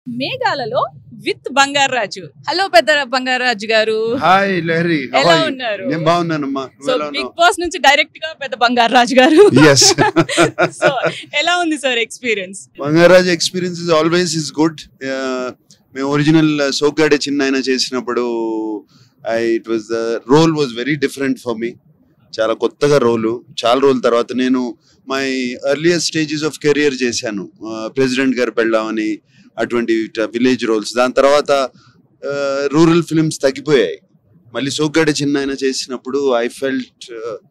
మేఘాలలో with Bangarraju hello పెద్ద బంగారాజు గారు హాయ్ లహరి how ఎలా are you? ఉన్నారు? నేను బాగున్నానమ్మా సో నువ్వు ఎలా బిగ్ ఉన్నావు బాస్ నుంచి డైరెక్ట్ గా పెద్ద బంగారాజు గారు ఎస్ సో ఎలా ఉంది sir experience Bangarraju experience is always is good మేము ఒరిజినల్ సోగ్గాడే చిన్న ఆయన చేసినప్పుడు I it was the role was very different for me చాలా కొత్తగా రోలు చాలా రోజుల తర్వాత నేను my earlier stages of career చేశాను ప్రెసిడెంట్ గారు పెళ్ళామని అటువంటి విలేజ్ రోల్స్ దాని తర్వాత రూరల్ ఫిల్మ్స్ తగ్గిపోయాయి మళ్ళీ సోగ్గాడే చిన్న ఆయన చేసినప్పుడు ఐ ఫెల్ట్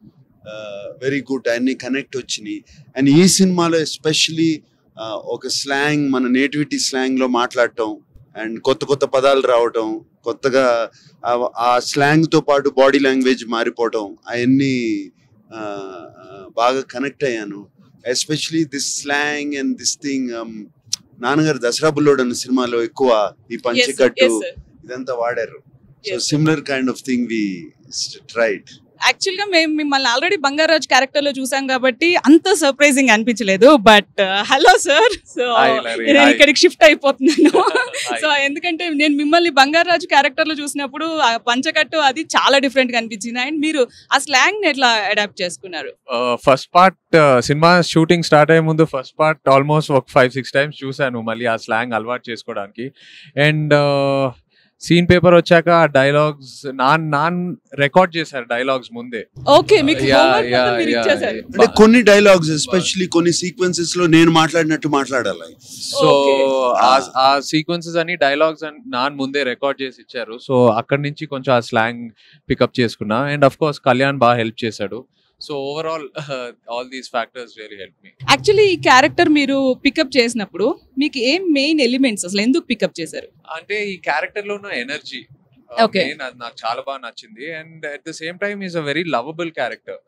వెరీ గుడ్ అన్ని కనెక్ట్ వచ్చినాయి అండ్ ఈ సినిమాలో ఎస్పెషలీ ఒక స్లాంగ్ మన నేటివిటీ స్లాంగ్ లో మాట్లాడటం అండ్ కొత్త కొత్త పదాలు రావటం కొత్తగా ఆ- ఆ స్లాంగ్ తో పాటు బాడీ లాంగ్వేజ్ మారిపోవటం అవన్నీ ఆ, ఆ, బాగా కనెక్ట్ అయ్యాను especially this slang and this thing నాన్నగారు దసరా బుల్లోడు అన్న సినిమాలో ఎక్కువ ఈ పంచకట్టు ఇదంతా వాడారు so Yes. Similar kind of thing we tried యాక్చువల్ గా మేము మిమ్మల్ని ఆల్రెడీ బంగారాజు క్యారెక్టర్ లో చూసాం కాబట్టి అంత సర్ప్రైజింగ్ అనిపించలేదు but hello sir so Hi, Larry. నేను Hi. ఇక్కడికి షిఫ్ట్ అయిపోతున్నాను Hi. సో ఎందుకంటే నేను మిమ్మల్ని బంగారాజు క్యారెక్టర్ లో చూసినప్పుడు ఆ పంచకట్టు అది చాలా డిఫరెంట్ గా అనిపించింది అండ్ మీరు ఆ స్లాంగ్ ని ఎట్లా అడాప్ట్ చేసుకున్నారు ఫస్ట్ పార్ట్ సినిమా షూటింగ్ స్టార్ట్ అయ్యే ముందు ఫస్ట్ పార్ట్ ఆల్మోస్ట్ ఒక ఫైవ్ సిక్స్ టైమ్స్ చూశాను మళ్ళీ ఆ స్లాంగ్ అలవాటు చేసుకోవడానికి అండ్ సీన్ పేపర్ వచ్చాక ఆ డైలాగ్స్ నాన్ నాన్ రికార్డ్ చేశారు డైలాగ్స్ ముందే ఓకే మీకు Yeah, homework yeah, మొత్తం మీరు yeah. ఇచ్చేసారు అంటే కొన్ని డైలాగ్స్ ఎస్పెషల్లీ కొన్ని సీక్వెన్సెస్ లో నేను మాట్లాడినట్టు మాట్లాడాలి సో Okay. ఆ సీక్వెన్సెస్ అని డైలాగ్స్ అని నాన్ ముందే రికార్డ్ చేసి ఇచ్చారు సో అక్కడి నుంచి కొంచెం ఆ స్లాంగ్ పికప్ చేసుకున్నా అండ్ అఫ్ కోర్స్ కళ్యాణ్ బాగా హెల్ప్ చేశాడు so overall all these factors really help me actually ఈ క్యారెక్టర్ మీరు పికప్ చేసినప్పుడు మీకు ఏం మెయిన్ ఎలిమెంట్స్ అసలు ఎందుకు పికప్ చేశారు అంటే ఈ క్యారెక్టర్ లో ఉన్న ఎనర్జీ Okay. అది నాకు చాలా బాగా నచ్చింది and at the same time is a very lovable character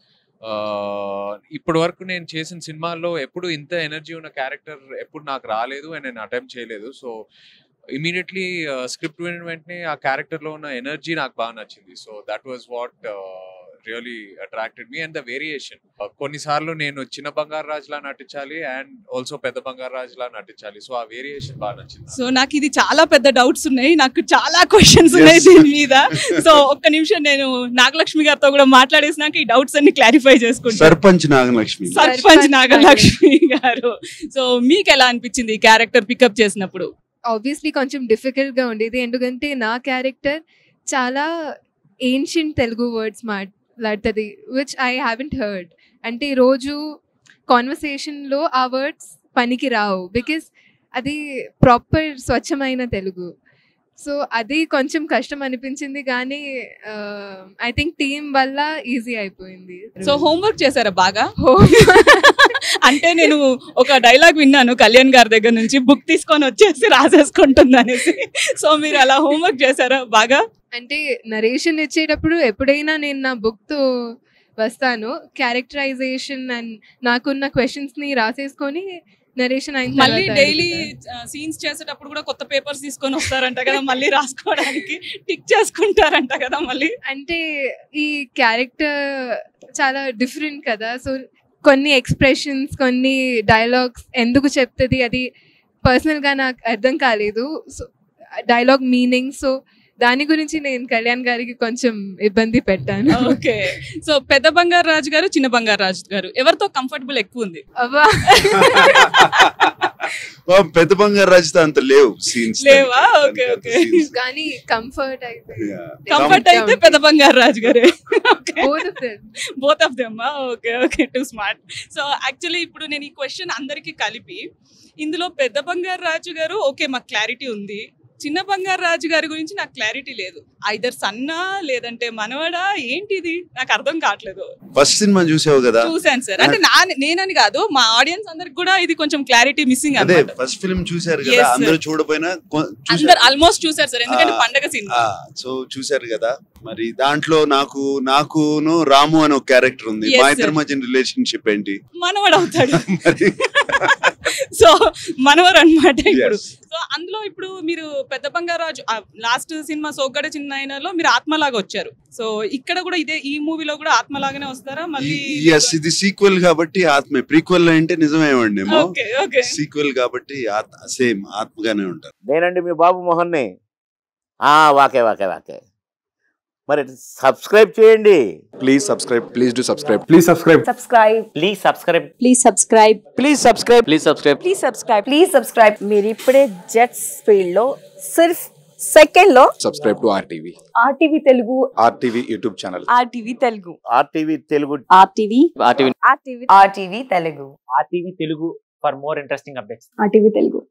ఇప్పటి వరకు నేను చేసిన సినిమాల్లో ఎప్పుడు ఇంత ఎనర్జీ ఉన్న క్యారెక్టర్ ఎప్పుడు నాకు రాలేదు అండ్ నేను అటెంప్ట్ చేయలేదు సో ఇమీడియట్లీ స్క్రిప్ట్ విన్న వెంటనే ఆ క్యారెక్టర్ లో ఉన్న ఎనర్జీ నాకు బాగా నచ్చింది so that was what really attracted me and the variation కొన్నిసార్లు నేను చిన్న బంగారు రాజులా నటించాలి అండ్ ఆల్సో పెద్ద బంగారు రాజులా నటించాలి సో ఆ వేరియేషన్ బాగా నచ్చింది సో నాకు ఇది చాలా పెద్ద డౌట్స్ ఉన్నాయి నాకు చాలా క్వశ్చన్స్ ఉన్నాయి Yes. దీని మీద సో ఒక్క నిమిషం నేను నాగలక్ష్మి గారితో కూడా మాట్లాడేసినాక ఈ డౌట్స్ అన్ని క్లారిఫై చేసుకుంటాను సర్పంచ్ నాగలక్ష్మి సర్పంచ్ సర్పంచ్ నాగలక్ష్మి గారు సో మీకు ఎలా అనిపించింది ఈ క్యారెక్టర్ పికప్ చేసినప్పుడు ఆబ్వియస్లీ కొంచెం డిఫికల్ట్ గా ఉండేది ఎందుకంటే నా క్యారెక్టర్ చాలా ఏన్షియంట్ తెలుగు వర్డ్స్ మాట్లాడుతుంది విచ్ ఐ హ్యావెంట్ హర్డ్ అంటే రోజు కాన్వర్సేషన్ లో ఆ వర్డ్స్ పనికి రావు బికాస్ అది ప్రాపర్ స్వచ్ఛమైన తెలుగు సో అది కొంచెం కష్టం అనిపించింది కానీ ఐ థింక్ టీం వల్ల ఈజీ అయిపోయింది సో హోంవర్క్ చేశారా బాగా Home- అంటే నేను ఒక డైలాగ్ విన్నాను కళ్యాణ్ గారి దగ్గర నుంచి బుక్ తీసుకొని వచ్చేసి రాసేసుకుంటుంది అనేసి సో మీరు అలా హోంవర్క్ చేశారా బాగా అంటే నరేషన్ ఇచ్చేటప్పుడు ఎప్పుడైనా నేను నా బుక్తో వస్తాను క్యారెక్టరైజేషన్ అండ్ నాకున్న క్వశ్చన్స్ ని రాసేసుకొని నరేషన్ అయిన మళ్ళీ తర్వాత డైలీ అడుగుతా. సీన్స్ చేసేటప్పుడు కూడా కొత్త పేపర్స్ తీసుకొని వస్తారంట కదా మళ్ళీ రాసుకోవడానికి టిక్ చేసుకుంటారంట కదా మళ్ళీ అంటే ఈ క్యారెక్టర్ చాలా డిఫరెంట్ కదా సో కొన్ని ఎక్స్ప్రెషన్స్ కొన్ని డైలాగ్స్ ఎందుకు చెప్తుంది అది పర్సనల్ గా నాకు అర్థం కాలేదు సో డైలాగ్ మీనింగ్ సో దాని గురించి నేను కళ్యాణ్ గారికి కొంచెం ఇబ్బంది పెట్టాను ఓకే సో పెద్ద బంగారు రాజు గారు చిన్న బంగారు రాజు గారు ఎవరితో కంఫర్టబుల్ ఎక్కువ ఉంది అవ్వా ఓ, పెద్ద బంగారు రాజుతో అంత లేవు సీన్స్ లేవా? Okay, okay. కానీ కంఫర్ట్ అయితే కంఫర్ట్ అయితే పెద్ద బంగారు రాజు గారే both of them both of them okay okay too smart so actually ఇప్పుడు నేను ఈ క్వశ్చన్ అందరికీ కలిపి ఇందులో పెద్ద బంగారు రాజు గారు ఓకే మాకు క్లారిటీ ఉంది చిన్న బంగారు రాజు గారి గురించి నాకు క్లారిటీ లేదు ఐదర్ సన్నా లేదంటే మనవడా ఏంటిది నాకు అర్థం కావట్లేదు ఫస్ట్ సినిమా చూసావు కదా చూశాను సార్ అంటే నా నేనని కాదు మా ఆడియన్స్ అందరికి కూడా ఇది కొంచెం క్లారిటీ మిస్సింగ్ అదే అన్నమాట ఫస్ట్ ఫిల్మ్ చూసారు Yes, కదా sir. అందరూ చూడపోయినా కొ- అందరు చూసారు ఆల్మోస్ట్ చూసారు సార్ ఎందుకంటే ఆ. పండగ సినిమా సో చూసారు కదా మరి దాంట్లో నాకు నాకును రాము అని ఒక క్యారెక్టర్ ఉంది Yes, మా sir. ఇద్దరి మధ్య రిలేషన్షిప్ ఏంటి మనవడు అవుతాడు మరి సో మనవరు అన్నమాట ఇప్పుడు yes. సో అందులో ఇప్పుడు మీరు పెద్ద బంగారాజు లాస్ట్ సినిమా సోగ్గడ చిన్న ఆయనలో మీరు ఆత్మలాగా వచ్చారు సో ఇక్కడ కూడా ఇదే ఈ మూవీలో కూడా ఆత్మలాగానే వస్తారా మళ్ళీ ఎస్ ఇది సీక్వెల్ కాబట్టి ఆత్మే ప్రీక్వెల్ అంటే నిజమేమండేమో ఓకే ఓకే సీక్వెల్ కాబట్టి సేమ్ ఆత్మగానే ఉంటారు నేనండి మీ బాబు మోహన్ని ఆ, వాకే వాకే వాకే మరి సబ్స్క్రైబ్ చేయండి Please subscribe. Please do subscribe. Please subscribe. subscribe please subscribe please subscribe please subscribe please subscribe please subscribe please subscribe మీరు ఇప్పుడే జెట్స్ ఫీల్డ్ లో సిర్ఫ్ సెకండ్ లో Subscribe to RTV. RTV Telugu RTV YouTube channel. RTV Telugu RTV Telugu RTV RTV RTV RTV Telugu RTV Telugu for more interesting updates RTV Telugu